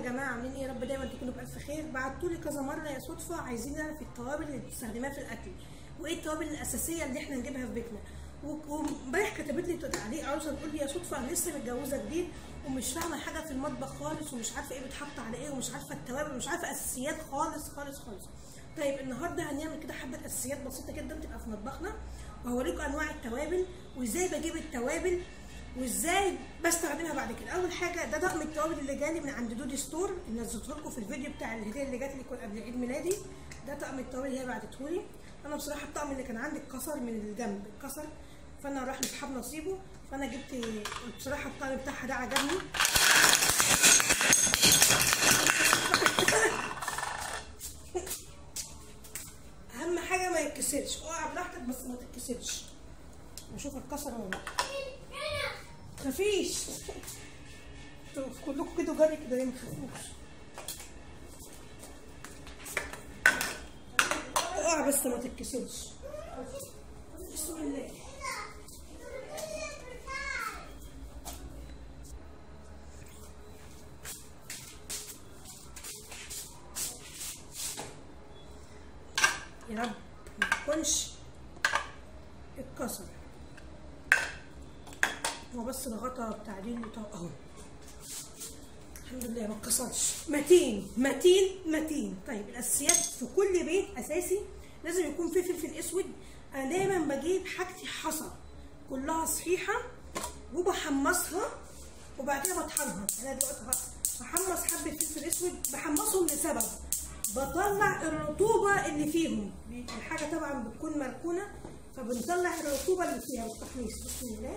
جماعه عاملين ايه يا رب دايما تكونوا بالف خير بعتوا لي كذا مره يا صدفه عايزين نعرف التوابل اللي بتستخدمها في الاكل وايه التوابل الاساسيه اللي احنا نجيبها في بيتنا و- وامبارح كتبت لي تعليق عروسه بتقول لي يا صدفه انا لسه متجوزه جديد ومش فاهمه حاجه في المطبخ خالص ومش عارفه ايه بيتحط على ايه ومش عارفه التوابل ومش عارفه اساسيات خالص خالص خالص طيب النهارده هنعمل كده حبه اساسيات بسيطه جدا تبقى في مطبخنا وهوريكم انواع التوابل وازاي بجيب التوابل وازاي بستخدمها بعد كده اول حاجه ده طقم التوابل اللي جالي من عند دودي ستور اللي نزلته لكم في الفيديو بتاع الهديه اللي جات لي كل- قبل عيد ميلادي ده طقم التوابل اللي هي بعتته لي انا بصراحه الطقم اللي كان عندي اتكسر من الجنب اتكسر فانا راح لاصحاب نصيبه فانا جبت بصراحه الطقم بتاعها ده عجبني اهم حاجه ما يتكسرش اقع براحتك بس ما تتكسرش نشوف اتكسر ولا لا خفيش كلكم كده جري كده ليه ما تخافوش اقع بس ما تتكسرش بسم الله يا رب ما يكونش اتكسر هو بس الغطا بتاع دي اللي طا- اهو الحمد لله ما اتكسرش متين متين متين طيب الاساسيات في كل بيت اساسي لازم يكون فيه فلفل اسود انا دايما بجيب حاجتي حصى كلها صحيحه وبحمصها وبعد كده بطحنها انا دلوقتي ه- بحمص حبه فلفل اسود بحمصهم لسبب بطلع الرطوبه اللي فيهم الحاجه طبعا بتكون مركونه فبنطلع الرطوبه اللي فيها بالتحميص بسم الله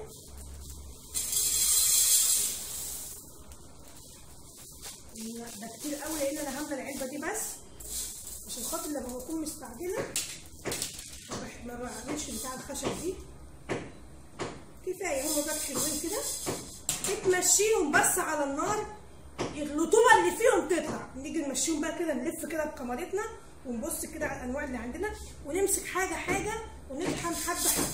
لا ده كتير قوي لان انا هامله العلبه دي بس عشان خاطر لما بكون مستعجله ما بح- ما بعملش بتاع الخشب دي كفايه هما بقى حلوين كده بتمشيهم بس على النار الرطوبه اللي فيهم تطلع نيجي نمشيهم بقى كده نلف كده بكاميرتنا ونبص كده على الانواع اللي عندنا ونمسك حاجه حاجه ونطحن حبه حبه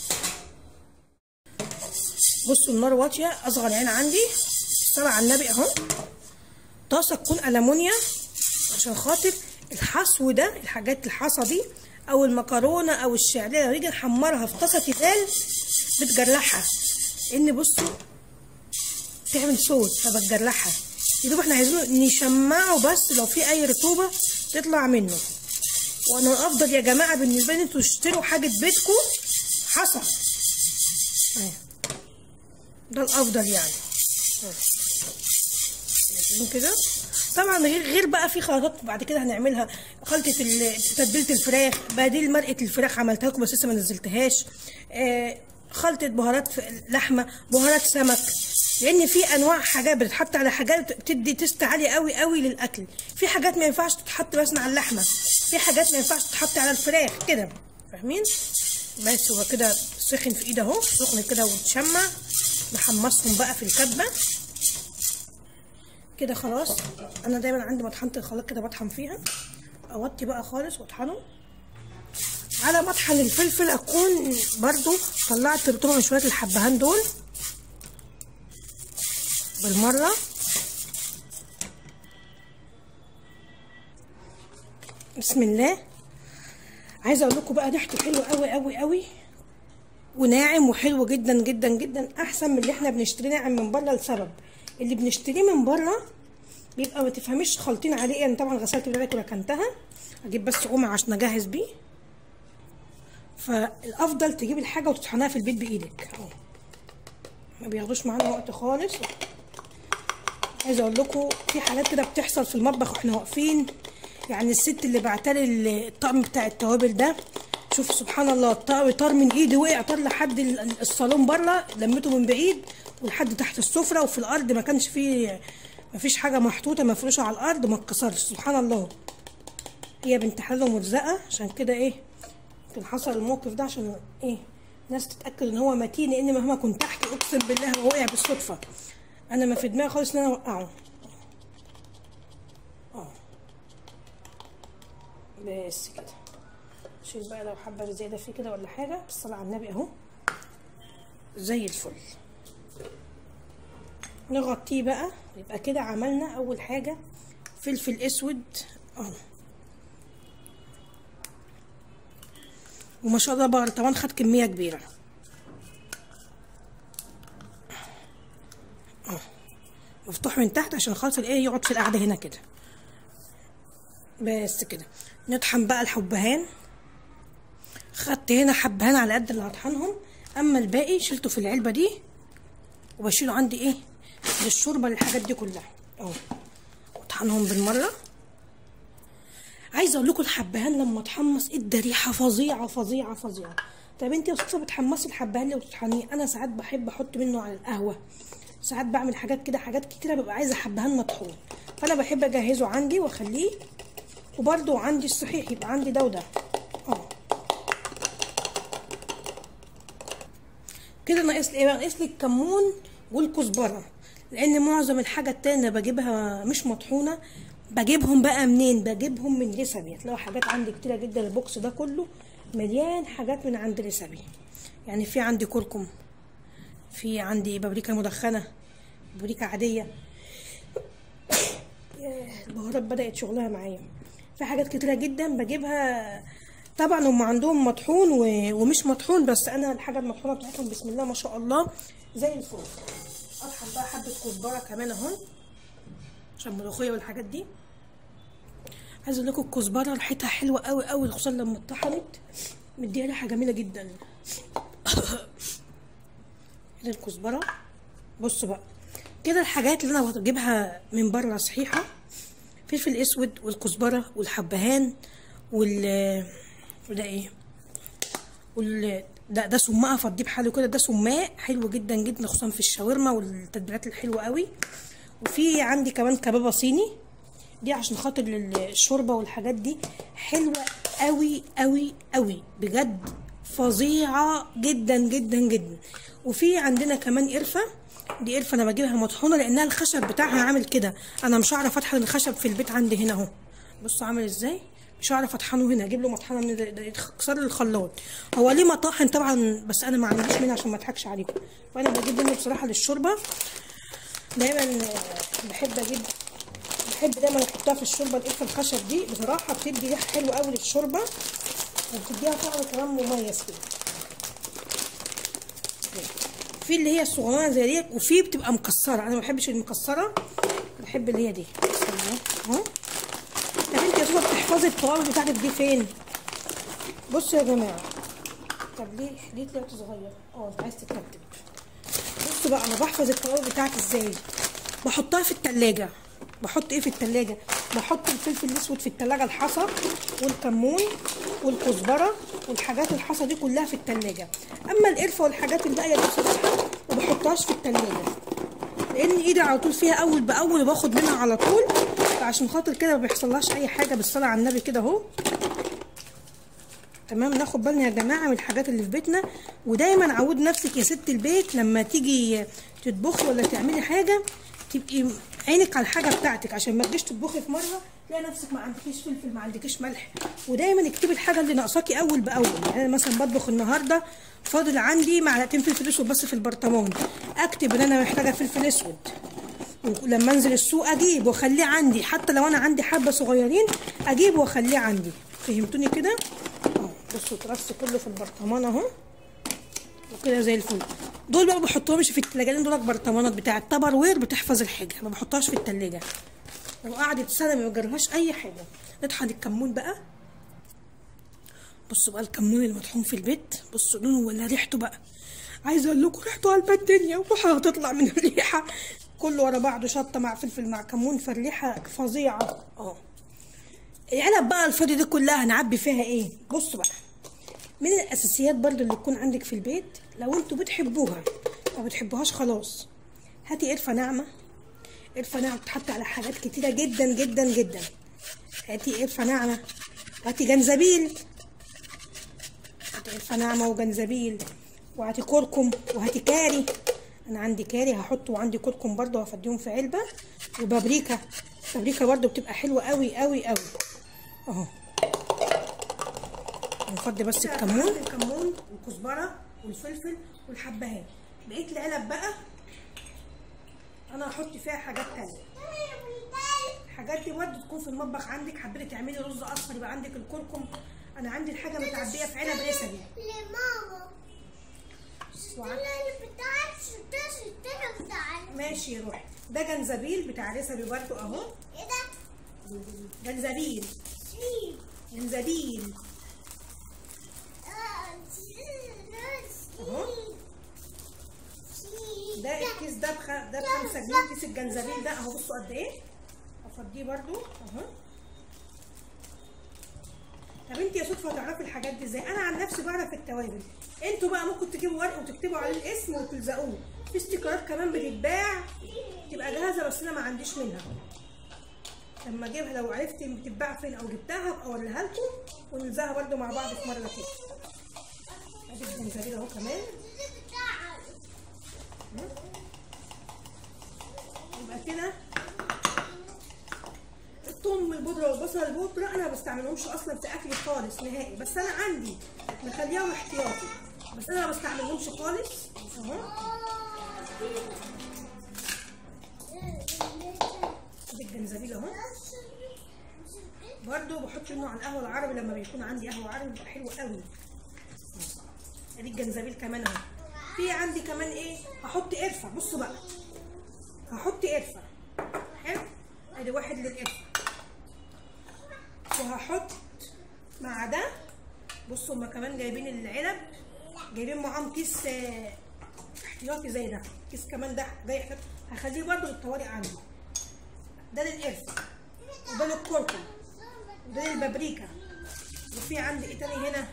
بصوا النار واطيه اصغر عين عندي صلى على النبي اهو طاسه تكون المونيا عشان خاطر الحصو ده الحاجات الحصى دي او المكرونه او الشعريه لو نيجي نحمرها في طاسه تيفال بتجرحها ان بصوا تعمل صوت فبتجرحها يا دوب احنا عايزينه نشمعه بس لو في اي رطوبه تطلع منه وانا الافضل يا جماعه بالنسبه لي انتوا تشتروا حاجه بيتكم حصى اهي. ده الافضل يعني شايفين كده طبعا غير غير بقى في خلطات بعد كده هنعملها خلطه ال- تتبيله الفراخ بديل مرقه الفراخ عملتها لكم بس لسه ما نزلتهاش آه خلطه بهارات ف- لحمه بهارات سمك لان في انواع حاجات بتتحط على حاجات بتدي تست عالي قوي قوي للاكل في حاجات ما ينفعش تتحط بس على اللحمه في حاجات ما ينفعش تتحط على الفراخ كده فاهمين بس هو كده سخن في ايده اهو سخن كده وتشمع نحمصهم بقى في الكبه كده خلاص انا دايما عندي مطحنه الخلاط كده بطحن فيها اوطي بقى خالص واطحنه على مطحن الفلفل اكون برضو طلعت الرطوبه من شويه الحبهان دول بالمره بسم الله عايزه اقول لكم بقى ريحته حلوه قوي قوي قوي وناعم وحلو جدا جدا جدا احسن من اللي احنا بنشتريه ناعم من بره لسبب اللي بنشتريه من بره بيبقى ما تفهميش خالطين عليه ايه انا طبعا غسلت بالك وركنتها اجيب بس قمع عشان اجهز بيه فالافضل تجيب الحاجه وتطحنها في البيت بايدك اهو ما بياخدوش معانا وقت خالص عايزه اقول لكم في حاجات كده بتحصل في المطبخ واحنا واقفين يعني الست اللي بعتلي الطقم بتاع التوابل ده شوف سبحان الله الطقم طار من ايدي وقع طار لحد ال- الصالون بره لمته من بعيد ولحد تحت السفره وفي الارض ما كانش فيه ما فيش حاجه محطوطه مفروشه على الارض ما اتكسرش سبحان الله هي بنت حلال ومرزقه عشان كده ايه كان حصل الموقف ده عشان ايه ناس تتاكد ان هو متين لان مهما كنت تحت اقسم بالله هو وقع بالصدفه انا ما في دماغي خالص ان انا اوقعه اه بس كده شيل بقى لو حبه زياده فيه كده ولا حاجه بالصلاه على النبي اهو زي الفل نغطيه بقى يبقى كده عملنا اول حاجه فلفل اسود اهو وما شاء الله برطمان خد كميه كبيره اهو مفتوح من تحت عشان خاطر ايه يقعد في القعده هنا كده بس كده نطحن بقى الحبهان خدت هنا حبهان على قد اللي هطحنهم اما الباقي شلته في العلبه دي وبشيله عندي ايه للشوربه للحاجات دي كلها اهو اطحنهم بالمره عايزه اقول لكم الحبهان لما اتحمص ادى ريحه فظيعه فظيعه فظيعه طب انت يا استاذه بتحمصي الحبهان ليه وتطحنيه انا ساعات بحب احط منه على القهوه ساعات بعمل حاجات كده حاجات كتيره ببقى عايزه حبهان مطحون فانا بحب اجهزه عندي واخليه وبرده عندي الصحيح يبقى عندي ده وده اه كده ناقص لي ايه بقى ناقص لي الكمون والكزبره لان معظم الحاجه التانية بجيبها مش مطحونه بجيبهم بقى منين بجيبهم من ريسبي هتلاقوا حاجات عندي كتيره جدا البوكس ده كله مليان حاجات من عند ريسبي يعني في عندي كركم في عندي بابريكا مدخنه بابريكا عاديه ياه، البهارات بدات شغلها معايا في حاجات كتيره جدا بجيبها طبعا هم عندهم مطحون و- ومش مطحون بس انا الحاجه المطحونه بتاعتهم بسم الله ما شاء الله زي الفل اطحن بقى حبه كزبره كمان اهو عشان الملوخيه والحاجات دي عايزه اقول لكم الكزبره ريحتها حلوه قوي قوي خصوصا لما اتطحنت مديها ريحه جميله جدا كده الكزبره بصوا بقى كده الحاجات اللي انا بجيبها من بره صحيحه فلفل اسود والكزبره والحبهان وال وده ايه وال ده ده سماء افضيه بحاله كده ده سماء حلو جدا جدا خصوصا في الشاورما والتتبيلات الحلوه قوي وفي عندي كمان كبابه صيني دي عشان خاطر الشوربه والحاجات دي حلوه قوي قوي قوي بجد فظيعه جدا جدا جدا وفي عندنا كمان قرفه دي قرفه انا بجيبها مطحونه لانها الخشب بتاعها عامل كده انا مش هعرف اطحن الخشب في البيت عندي هنا اهو بصوا عامل ازاي مش هعرف اطحنه هنا اجيب له مطحنه من ده- ده يتكسر لي الخلاط هو ليه مطاحن طبعا بس انا ما عنديش منها عشان ما اضحكش عليكم فانا بجيب منه بصراحه للشوربه دايما آه، بحب اجيب بحب دايما احطها في الشوربه القرفه الخشب دي بصراحه بتدي ريحه حلوه قوي للشوربه وبتديها طعم كمان مميز كده في اللي هي الصغيره زي ديت وفي بتبقى مكسره انا ما بحبش المكسره بحب اللي هي دي اهو طب انت يا زوزة بتحفظي التوابل بتاعتك دي فين بصوا يا جماعه طب ليه ليه طلعت صغير اه انت عايز تترتب بصوا بقى انا بحفظ التوابل بتاعتي ازاي بحطها في التلاجة بحط ايه في التلاجة بحط الفلفل الاسود في التلاجة الحصى والكمون والكزبرة والحاجات الحصى دي كلها في التلاجة اما القرفة والحاجات الباقية دي بصراحة ما بحطهاش في التلاجة لان ايدي على طول فيها اول باول وباخد منها على طول فعشان خاطر كده ما بيحصلهاش اي حاجة بالصلاة على النبي كده اهو تمام ناخد بالنا يا جماعه من الحاجات اللي في بيتنا ودايما عود نفسك يا ست البيت لما تيجي تطبخي ولا تعملي حاجه تبقي عينك على الحاجه بتاعتك عشان ما تجيش تطبخي في مره تلاقي نفسك ما عندكيش فلفل ما عندكيش ملح ودايما اكتبي الحاجه اللي ناقصاكي اول باول يعني انا مثلا بطبخ النهارده فاضل عندي معلقتين فلفل اسود بس في البرطمان اكتب ان انا محتاجه فلفل اسود ولما انزل السوق اجيب واخليه عندي حتى لو انا عندي حبه صغيرين اجيب واخليه عندي فهمتوني كده اهو بصوا ترص كله في البرطمان اهو وكده زي الفل دول بقى ما بحطهمش في التلاجة لان دول برطمانات بتاعه تبر وير بتحفظ الحاجه ما بحطهاش في التلاجة لو قعدت سنه ما يجرهاش اي حاجه نطحن الكمون بقى بصوا بقى الكمون المطحون في البيت بصوا لونه ولا ريحته بقى عايزه اقول لكم ريحته قلبة الدنيا وحاجه تطلع من الريحه كله ورا بعضه شطه مع فلفل مع كمون فالريحه فظيعه اه العلب بقى الفاضيه دي كلها هنعبي فيها ايه بصوا بقى من الاساسيات برضو اللي تكون عندك في البيت لو انتوا بتحبوها ما بتحبوهاش خلاص هاتي قرفه ناعمه قرفه ناعمه بتتحط على حاجات كتيره جدا جدا جدا هاتي قرفه ناعمه هاتي جنزبيل هاتي قرفه ناعمه وجنزبيل وهاتي كركم وهاتي كاري انا عندي كاري هحطه وعندي كركم برضو هفضيهم في علبه وبابريكا بابريكا برضو بتبقى حلوه قوي قوي قوي اهو نفضي بس الكمون الكمون والكزبره والفلفل والحبهان بقيت العلب بقى انا هحط فيها حاجات تانية الحاجات دي برضه تكون في المطبخ عندك حبيتي تعملي رز اصفر يبقى عندك الكركم انا عندي الحاجه متعبيه في علب رسبي لماما وع- اللي بتاعت ستة ستة بتاعت ماشي يا روحي ده جنزبيل بتاع رسبي برضه اهو ايه ده؟ جنزبيل سيب جنزبيل اه سيب أهو. سيب ده الكيس ده بخ... ده بخمسة جنيه كيس الجنزبيل ده اهو بصوا قد ايه افضيه برضو اهو طب انت يا صدفه تعرفي الحاجات دي ازاي انا عن نفسي بعرف التوابل انتوا بقى ممكن تجيبوا ورق وتكتبوا عليه الاسم وتلزقوه في استيكرات كمان بتتباع تبقى جاهزه بس انا ما عنديش منها لما اجيبها لو عرفت بتتباع فين او جبتها ابقى اوريها لكم ونلزقها برضو مع بعض في مره كده ادي الجنزبيل اهو كمان يبقى كده الثوم البودره والبصل البودره انا ما بستعملهمش اصلا في اكلي خالص نهائي بس انا عندي مخليهم احتياطي بس انا ما بستعملهمش خالص اهو ادي الجنزبيل اهو برضو بحط منه على القهوه العربي لما بيكون عندي قهوه عربي بيبقى حلو قوي ادي الجنزبيل كمان اهو في عندي كمان ايه هحط قرفه بصوا بقى هحط قرفه حلو ادي واحد للقرفه وهحط مع ده بصوا هما كمان جايبين العلب جايبين معاهم كيس آه، احتياطي زي ده كيس كمان ده جاي احتياطي هخليه برضو للطوارئ عندي ده للقرفه وده للكركم وده للبابريكا وفي عندي ايه تاني هنا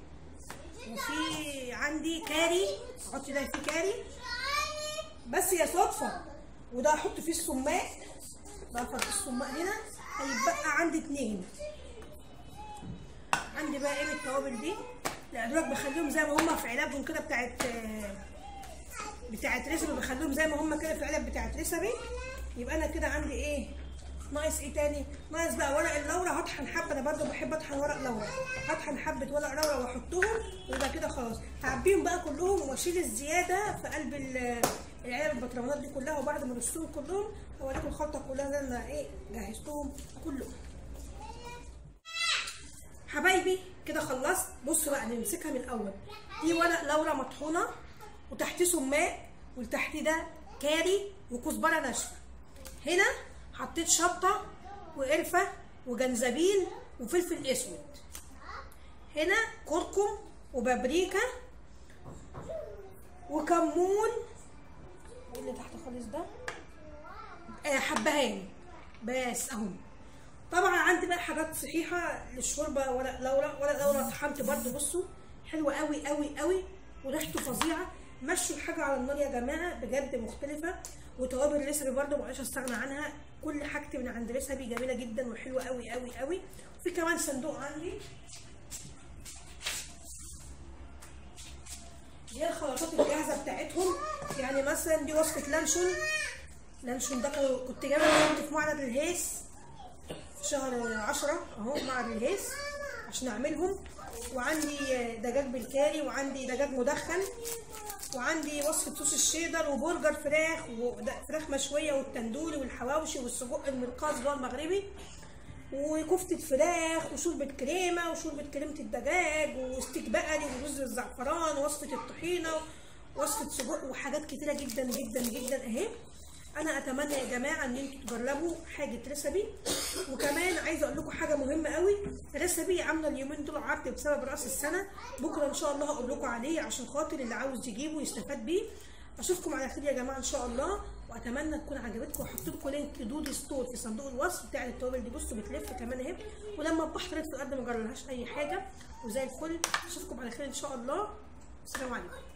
وفي عندي كاري احط ده فيه كاري بس يا صدفه وده احط فيه السماق ده افرط السماق هنا هيبقى عندي اتنين عندي بقى ايه من التوابل دي لا دول بخليهم زي ما هما في علبهم كده بتاعت آه، بتاعت ريسبي بخليهم زي ما هما كده في علب بتاعت ريسبي يبقى انا كده عندي ايه ناقص ايه تاني ناقص بقى ورق اللورا هطحن حبه انا برضو بحب اطحن ورق لورا هطحن حبه ورق لورا واحطهم ويبقى كده خلاص هعبيهم بقى كلهم واشيل الزياده في قلب ال- العلب البطرمانات دي كلها وبعد ما ارصهم كلهم هوريكم الخلطه كلها اللي انا ايه جهزتهم كلهم حبايبي كده خلصت بصوا بقى نمسكها من الاول دي ورق لورا مطحونه وتحتيه سماق والتحتيه ده كاري وكزبره ناشفه هنا حطيت شطه وقرفه وجنزبيل وفلفل اسود هنا كركم وبابريكا وكمون ايه اللي تحت خالص ده آه حبهان بس اهو طبعا عندي بقى حاجات صحيحه للشوربه ورق لورا ورق لورا طحنت برده بصوا حلوه قوي قوي قوي وريحته فظيعه مشوا الحاجه على النار يا جماعه بجد مختلفه وتوابل ريسبي برده ما اقدرش استغنى عنها كل حاجتي من عند ريسبي جميله جدا وحلوه قوي قوي قوي وفي كمان صندوق عندي دي الخلطات الجاهزه بتاعتهم يعني مثلا دي وصفه لانشون لانشون ده كنت جايبه كنت في معرض الهيس في شهر عشرة اهو معرض الهيس عشان اعملهم وعندي دجاج بالكاري وعندي دجاج مدخن وعندي وصفه صوص الشيدر وبرجر فراخ وفراخ مشويه والتندوري والحواوشي والسجق المرقاص اللي هو المغربي وكفتة فراخ وشوربة كريمة وشوربة كريمة الدجاج وستيك بقري ورز الزعفران ووصفة الطحينة ووصفة سجق وحاجات كتيرة جدا جدا جدا اهي انا اتمنى يا جماعه ان انتوا تجربوا حاجه ريسبي وكمان عايزه اقول لكم حاجه مهمه قوي ريسبي عامله اليومين دول عرض بسبب راس السنه بكره ان شاء الله هقول لكم عليه عشان خاطر اللي عاوز يجيبه يستفاد بيه اشوفكم على خير يا جماعه ان شاء الله واتمنى تكون عجبتكم واحط لكم لينك دودي ستور في صندوق الوصف بتاع التوابل دي بصوا بتلف كمان اهي ولما البحر في الارض ما جرالهاش اي حاجه وزي الفل اشوفكم على خير ان شاء الله السلام عليكم